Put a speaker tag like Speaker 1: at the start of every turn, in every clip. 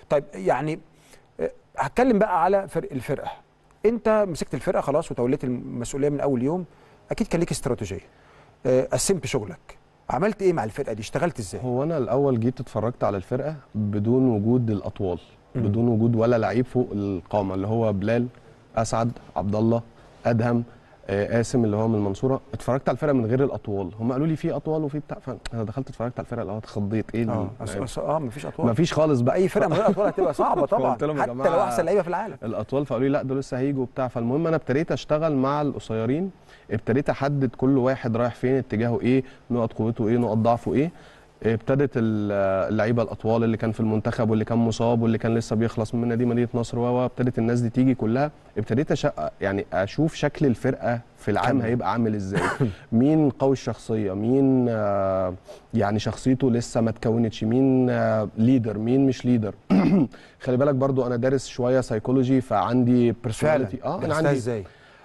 Speaker 1: طيب يعني آه، هتكلم بقى على فرق الفرقه انت مسكت الفرقه خلاص وتوليت المسؤوليه من اول يوم اكيد كان ليك استراتيجيه آه، قسمت شغلك عملت ايه مع الفرقه دي اشتغلت ازاي
Speaker 2: هو انا الاول جيت اتفرجت على الفرقه بدون وجود الاطوال
Speaker 1: مم.
Speaker 2: بدون وجود ولا لعيب فوق القامه اللي هو بلال اسعد عبد الله ادهم آه، قاسم اللي هو من المنصوره اتفرجت على الفرقه من غير الاطوال هم قالوا لي في اطوال وفي بتاع فانا دخلت اتفرجت على الفرقه اللي هو اتخضيت ايه
Speaker 1: اه
Speaker 2: ال-
Speaker 1: أص- أص- اه مفيش اطوال
Speaker 2: مفيش خالص بقى
Speaker 1: اي فرقه من غير اطوال هتبقى صعبه طبعا
Speaker 2: فقلت لهم يا
Speaker 1: حتى
Speaker 2: جماعة
Speaker 1: لو احسن لعيبه في العالم
Speaker 2: الاطوال فقالوا لي لا دول لسه هيجوا وبتاع فالمهم انا ابتديت اشتغل مع القصيرين ابتديت احدد كل واحد رايح فين اتجاهه ايه نقط قوته ايه نقط ضعفه ايه ابتدت ال- اللعيبه الاطوال اللي كان في المنتخب واللي كان مصاب واللي كان لسه بيخلص من نادي مدينه نصر و ابتدت الناس دي تيجي كلها ابتديت أش... يعني اشوف شكل الفرقه في العام
Speaker 1: كمل.
Speaker 2: هيبقى عامل ازاي مين قوي الشخصيه مين آه، يعني شخصيته لسه ما اتكونتش مين آه، ليدر مين مش ليدر خلي بالك برضو انا دارس شويه سايكولوجي فعندي
Speaker 1: فعلا
Speaker 2: بيرسوناليتي اه انا
Speaker 1: درستها
Speaker 2: عندي
Speaker 1: ازاي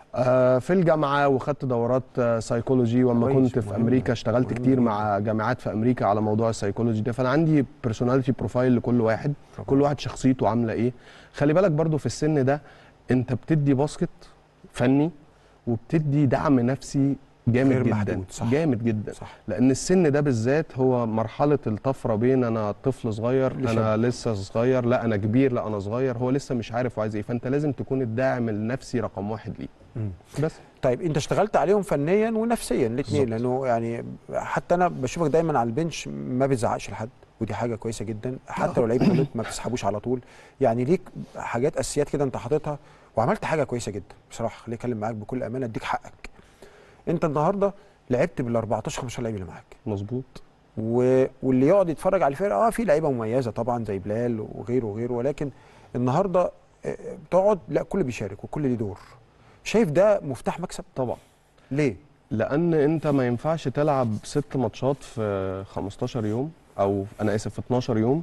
Speaker 2: آه في الجامعه وخدت دورات آه سايكولوجي واما
Speaker 1: كويس،
Speaker 2: كنت في
Speaker 1: مهم.
Speaker 2: امريكا اشتغلت
Speaker 1: مهم
Speaker 2: كتير
Speaker 1: جدا.
Speaker 2: مع جامعات في امريكا على موضوع السايكولوجي ده فانا عندي بيرسوناليتي بروفايل لكل واحد كل واحد شخصيته عامله ايه خلي بالك برضو في السن ده انت بتدي باسكت فني وبتدي دعم نفسي جامد
Speaker 1: غير
Speaker 2: جدا
Speaker 1: محدود، صح.
Speaker 2: جامد جدا
Speaker 1: صح
Speaker 2: لان السن ده بالذات هو مرحله الطفره بين انا طفل صغير
Speaker 1: لشاب.
Speaker 2: انا لسه صغير لا انا كبير لا انا صغير هو لسه مش عارف وعايز ايه فانت لازم تكون الداعم النفسي رقم واحد ليه
Speaker 1: مم.
Speaker 2: بس
Speaker 1: طيب انت اشتغلت عليهم فنيا ونفسيا الاثنين
Speaker 2: بالظبط.
Speaker 1: لانه يعني حتى انا بشوفك دايما على البنش ما بتزعقش لحد ودي حاجه كويسه جدا حتى لو لعيب غلط ما بتسحبوش على طول يعني ليك حاجات اساسيات كده انت حاططها وعملت حاجه كويسه جدا بصراحه خليني اتكلم معاك بكل امانه اديك حقك انت النهارده لعبت بال 14 15 لعيب اللي معاك
Speaker 2: مظبوط
Speaker 1: و... واللي يقعد يتفرج على الفرقه اه في لعيبه مميزه طبعا زي بلال وغيره وغيره ولكن النهارده آه، بتقعد لا كل بيشارك وكل ليه دور شايف ده مفتاح مكسب
Speaker 2: طبعا
Speaker 1: ليه؟
Speaker 2: لان انت ما ينفعش تلعب ست ماتشات في 15 يوم او انا اسف في 12 يوم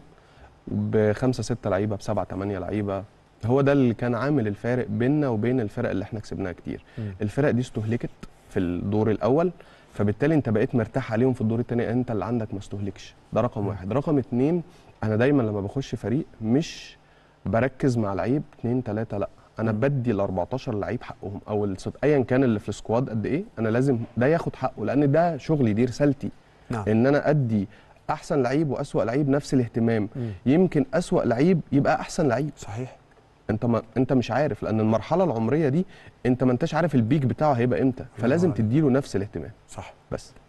Speaker 2: بخمسه سته لعيبه بسبعه ثمانيه لعيبه هو ده اللي كان عامل الفارق بيننا وبين الفرق اللي احنا كسبناها كتير
Speaker 1: مم.
Speaker 2: الفرق دي استهلكت في الدور الاول فبالتالي انت بقيت مرتاح عليهم في الدور الثاني انت اللي عندك ما استهلكش ده رقم
Speaker 1: مم.
Speaker 2: واحد رقم اتنين انا دايما لما بخش فريق مش بركز مع لعيب اتنين تلاته لا انا
Speaker 1: مم.
Speaker 2: بدي ال 14 لعيب حقهم او الست ايا كان اللي في السكواد قد ايه انا لازم ده ياخد حقه لان ده شغلي دي رسالتي
Speaker 1: نعم
Speaker 2: ان انا ادي احسن لعيب واسوا لعيب نفس الاهتمام
Speaker 1: مم.
Speaker 2: يمكن اسوا لعيب يبقى احسن لعيب
Speaker 1: صحيح
Speaker 2: انت ما انت مش عارف لان المرحله العمريه دي انت ما انتش عارف البيك بتاعه هيبقى امتى فلازم
Speaker 1: عليك.
Speaker 2: تديله نفس الاهتمام
Speaker 1: صح
Speaker 2: بس